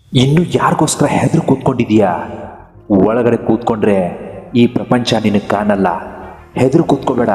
ಇನ್ನು ಯಾರಿಗೋಸ್ಕರ ಹೆದರು ಕೂತ್ಕೊಂಡಿದೀಯಾ ಒಳಗಡೆ ಕೂತ್ಕೊಂಡ್ರೆ ಈ ಪ್ರಪಂಚ ನಿನಗೆ ಕಾಣಲ್ಲ ಹೆದರು ಕೂತ್ಕೋಬೇಡ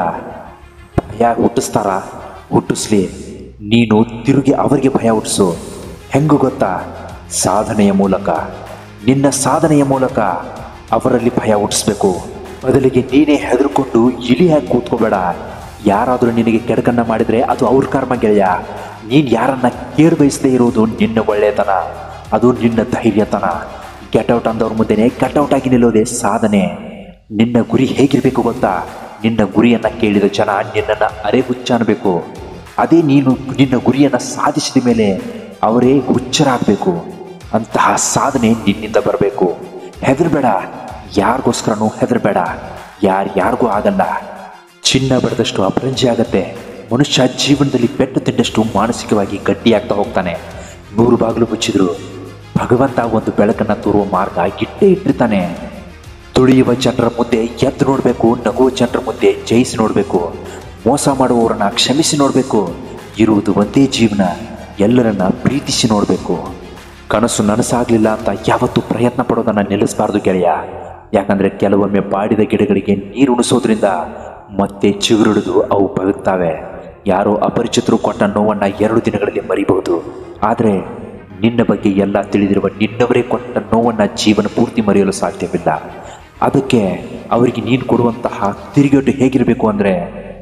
ಭಯ ಹುಟ್ಟಿಸ್ತಾರ ಹುಟ್ಟಿಸ್ಲಿ ನೀನು ತಿರುಗಿ ಅವರಿಗೆ ಭಯ ಹುಟ್ಟಿಸು ಹೆಂಗು ಗೊತ್ತಾ ಸಾಧನೆಯ ಮೂಲಕ ನಿನ್ನ ಸಾಧನೆಯ ಮೂಲಕ ಅವರಲ್ಲಿ ಭಯ ಹುಟ್ಟಿಸ್ಬೇಕು ಬದಲಿಗೆ ನೀನೇ ಹೆದರ್ಕೊಂಡು ಇಲಿಯಾಗಿ ಕೂತ್ಕೋಬೇಡ ಯಾರಾದರೂ ನಿನಗೆ ಕೆಡಕನ್ನ ಮಾಡಿದರೆ ಅದು ಅವ್ರ ಕರ್ಮ ಗೆಳೆಯ ನೀನು ಯಾರನ್ನ ಕೇಳು ಬಯಸದೇ ಇರೋದು ನಿನ್ನ ಒಳ್ಳೆಯತನ ಅದು ನಿನ್ನ ಧೈರ್ಯತನ ಗೆಟೌಟ್ ಅಂದವ್ರ ಮುಂದೆನೆ ಕಟೌಟ್ ಆಗಿ ನಿಲ್ಲೋದೇ ಸಾಧನೆ ನಿನ್ನ ಗುರಿ ಹೇಗಿರಬೇಕು ಗೊತ್ತಾ ನಿನ್ನ ಗುರಿಯನ್ನ ಕೇಳಿದ ಜನ ನಿನ್ನನ್ನು ಅರೆ ಹುಚ್ಚ ಅನ್ಬೇಕು ಅದೇ ನೀನು ನಿನ್ನ ಗುರಿಯನ್ನ ಸಾಧಿಸಿದ ಮೇಲೆ ಅವರೇ ಹುಚ್ಚರಾಗಬೇಕು ಅಂತಹ ಸಾಧನೆ ನಿನ್ನಿಂದ ಬರಬೇಕು ಹೆದರ್ಬೇಡ ಯಾರಿಗೋಸ್ಕರನೂ ಹೆದರ್ಬೇಡ ಯಾರು ಯಾರಿಗೂ ಆಗಲ್ಲ ಚಿನ್ನ ಬಡದಷ್ಟು ಅಪರಂಜಿ ಆಗತ್ತೆ ಮನುಷ್ಯ ಜೀವನದಲ್ಲಿ ಪೆಟ್ಟು ತಿಂದಷ್ಟು ಮಾನಸಿಕವಾಗಿ ಗಟ್ಟಿಯಾಗ್ತಾ ಹೋಗ್ತಾನೆ ನೂರು ಬಾಗಿಲು ಮುಚ್ಚಿದ್ರು ಭಗವಂತ ಒಂದು ಬೆಳಕನ್ನು ತೋರುವ ಮಾರ್ಗ ಇಟ್ಟೇ ಇಟ್ಟಿರ್ತಾನೆ ತುಳಿಯುವ ಜನರ ಮುಂದೆ ಎದ್ದು ನೋಡಬೇಕು ನಗುವ ಜನರ ಮುಂದೆ ಜಯಿಸಿ ನೋಡಬೇಕು ಮೋಸ ಮಾಡುವವರನ್ನ ಕ್ಷಮಿಸಿ ನೋಡಬೇಕು ಇರುವುದು ಒಂದೇ ಜೀವನ ಎಲ್ಲರನ್ನ ಪ್ರೀತಿಸಿ ನೋಡಬೇಕು ಕನಸು ನನಸಾಗಲಿಲ್ಲ ಅಂತ ಯಾವತ್ತೂ ಪ್ರಯತ್ನ ಪಡೋದನ್ನ ನಿಲ್ಲಿಸಬಾರ್ದು ಗೆಳೆಯ ಯಾಕಂದ್ರೆ ಕೆಲವೊಮ್ಮೆ ಬಾಡಿದ ಗಿಡಗಳಿಗೆ ನೀರು ಉಣಿಸೋದ್ರಿಂದ ಮತ್ತೆ ಚಿಗುರಿಡಿದು ಅವು ಬದುಕ್ತಾವೆ ಯಾರೋ ಅಪರಿಚಿತರು ಕೊಟ್ಟ ನೋವನ್ನ ಎರಡು ದಿನಗಳಲ್ಲಿ ಮರಿಬಹುದು ಆದರೆ ನಿನ್ನ ಬಗ್ಗೆ ಎಲ್ಲ ತಿಳಿದಿರುವ ನಿನ್ನವರೇ ಕೊಟ್ಟ ನೋವನ್ನ ಜೀವನ ಪೂರ್ತಿ ಮರೆಯಲು ಸಾಧ್ಯವಿಲ್ಲ ಅದಕ್ಕೆ ಅವರಿಗೆ ನೀನು ಕೊಡುವಂತಹ ತಿರುಗೇಟು ಹೇಗಿರಬೇಕು ಅಂದರೆ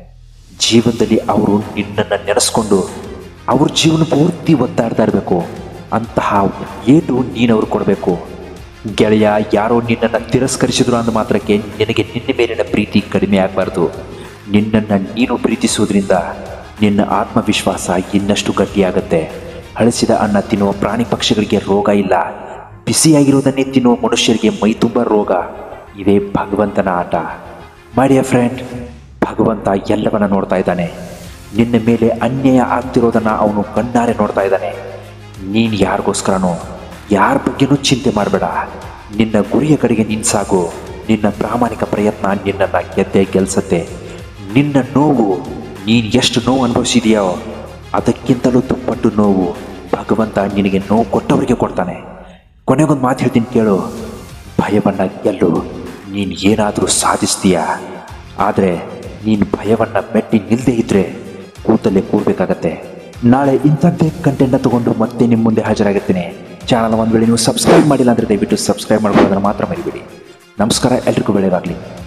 ಜೀವನದಲ್ಲಿ ಅವರು ನಿನ್ನನ್ನು ನೆನೆಸ್ಕೊಂಡು ಅವ್ರ ಜೀವನ ಪೂರ್ತಿ ಒತ್ತಾಡ್ತಾ ಇರಬೇಕು ಅಂತಹ ಏಟು ನೀನು ಅವ್ರು ಕೊಡಬೇಕು ಗೆಳೆಯ ಯಾರೋ ನಿನ್ನನ್ನು ತಿರಸ್ಕರಿಸಿದ್ರು ಅಂದ ಮಾತ್ರಕ್ಕೆ ನಿನಗೆ ನಿನ್ನ ಮೇಲಿನ ಪ್ರೀತಿ ಕಡಿಮೆ ಆಗಬಾರ್ದು ನಿನ್ನನ್ನು ನೀನು ಪ್ರೀತಿಸುವುದರಿಂದ ನಿನ್ನ ಆತ್ಮವಿಶ್ವಾಸ ಇನ್ನಷ್ಟು ಗಟ್ಟಿಯಾಗತ್ತೆ ಹಳಸಿದ ಅನ್ನ ತಿನ್ನುವ ಪ್ರಾಣಿ ಪಕ್ಷಿಗಳಿಗೆ ರೋಗ ಇಲ್ಲ ಬಿಸಿಯಾಗಿರುವುದನ್ನೇ ತಿನ್ನುವ ಮನುಷ್ಯರಿಗೆ ಮೈ ತುಂಬ ರೋಗ ಇದೇ ಭಗವಂತನ ಆಟ ಮಾಡಿಯ ಫ್ರೆಂಡ್ ಭಗವಂತ ಎಲ್ಲವನ್ನ ನೋಡ್ತಾ ಇದ್ದಾನೆ ನಿನ್ನ ಮೇಲೆ ಅನ್ಯಾಯ ಆಗ್ತಿರೋದನ್ನ ಅವನು ಕಣ್ಣಾರೆ ನೋಡ್ತಾ ಇದ್ದಾನೆ ನೀನು ಯಾರಿಗೋಸ್ಕರನೋ ಯಾರ ಬಗ್ಗೆನೂ ಚಿಂತೆ ಮಾಡಬೇಡ ನಿನ್ನ ಗುರಿಯ ಕಡೆಗೆ ನೀನು ಸಾಗು ನಿನ್ನ ಪ್ರಾಮಾಣಿಕ ಪ್ರಯತ್ನ ನಿನ್ನನ್ನು ಗೆದ್ದೇ ಗೆಲ್ಸತ್ತೆ ನಿನ್ನ ನೋವು ನೀನು ಎಷ್ಟು ನೋವು ಅನುಭವಿಸಿದೆಯೋ ಅದಕ್ಕಿಂತಲೂ ದುಪ್ಪಟ್ಟು ನೋವು ಭಗವಂತ ನಿನಗೆ ನೋವು ಕೊಟ್ಟವರಿಗೆ ಕೊಡ್ತಾನೆ ಕೊನೆಗೊಂದು ಮಾತು ಹೇಳ್ತೀನಿ ಕೇಳು ಭಯವನ್ನು ಗೆಲ್ಲು ನೀನು ಏನಾದರೂ ಸಾಧಿಸ್ತೀಯಾ ಆದರೆ ನೀನು ಭಯವನ್ನು ಮೆಟ್ಟಿ ನಿಲ್ಲದೆ ಇದ್ದರೆ ಕೂತಲ್ಲೇ ಕೂರ್ಬೇಕಾಗತ್ತೆ ನಾಳೆ ಇಂಥದ್ದೇ ಕಂಟೆಂಟ್ನ ತಗೊಂಡು ಮತ್ತೆ ನಿಮ್ಮ ಮುಂದೆ ಹಾಜರಾಗಿರ್ತೀನಿ ಚಾನಲ್ ಒಂದು ವೇಳೆ ನೀವು ಸಬ್ಸ್ಕ್ರೈಬ್ ಮಾಡಿಲ್ಲ ಅಂದರೆ ದಯವಿಟ್ಟು ಸಬ್ಸ್ಕ್ರೈಬ್ ಮಾಡ್ಕೊಳ್ಳೋದನ್ನು ಮಾತ್ರ ಮರಿಬೇಡಿ ನಮಸ್ಕಾರ ಎಲ್ರಿಗೂ ಒಳ್ಳೆಯದಾಗಲಿ